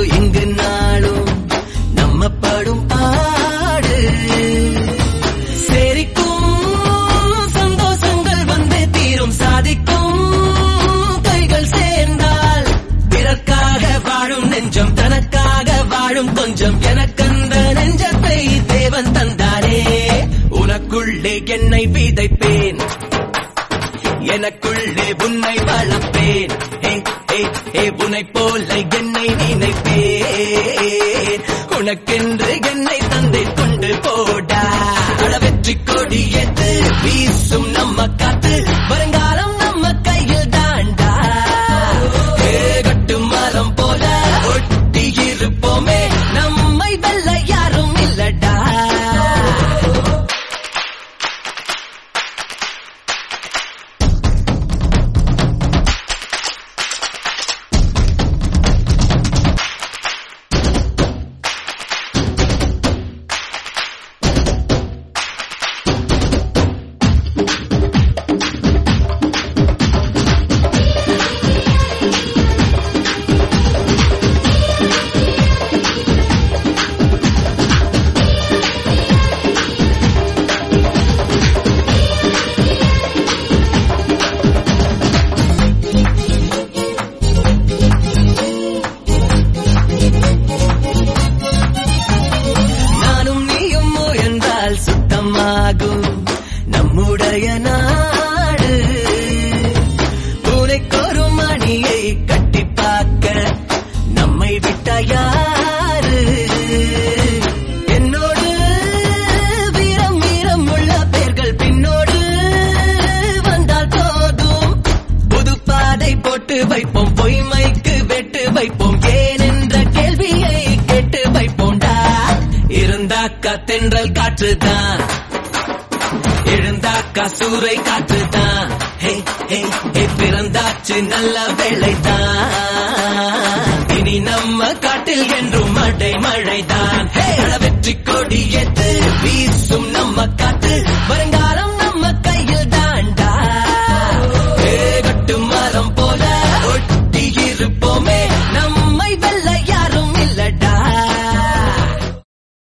இங்கு நாளும் நம்ம படும் பாடு சேரிக்கும் சந்தோஷங்கள் வந்து தீரும் சாதிக்கும் கைகள் சேர்ந்தால் பிறர்க்காக வாழும் நெஞ்சம் தனக்காக வாழும் கொஞ்சம் எனக்கந்த நெஞ்சத்தை தேவன் தந்தானே உனக்குள்ளே என்னை விதைப்பேன் எனக்குள்ளே உன்னை வளர்ப்பேன் ஏ, ஏ, ஏ, உன்னைப் போல என்னை நினைப்பேன் உனக்கென்று என்னை தந்தை கொண்டு போடா அட வெற்றி கொடி எது வீசும் நம்ம காத்து வருங்காலம் நம்ம கையில் தாண்டா ஏ, கட்டு மரம் போல ஒட்டி இருப்போமே நம்மை வெல்ல யாரும் இல்லடா நானும் நீயும் முயன்றால் சுத்தமாகும் நம்முடைய நாடு பூனைக்கொரு மணியை கட்டி பார்க்க நம்மை விட்ட யாரு என்னோடு வீரம் வீரம் உள்ள பேர்கள் பின்னோடு வந்தால் போதும் புது பாதை போட்டு வைப்போம் பொய்மைக்கு வெட்டு வைப்போம் ஏன் என்ற கேள்வியை கேட்டு வைப்போம்டா இருந்தாக்கா தென்றல் காற்றுதான் எழுந்தாக்கா சூறை காற்றுதான் ஹே ஹே ஹே பிறந்தாச்சு நல்ல வேலைதான் இனி நம்ம காட்டில் என்றும் மடை மழைதான் ஹே அட வெற்றி கொடி எது வீசும் நம்ம கா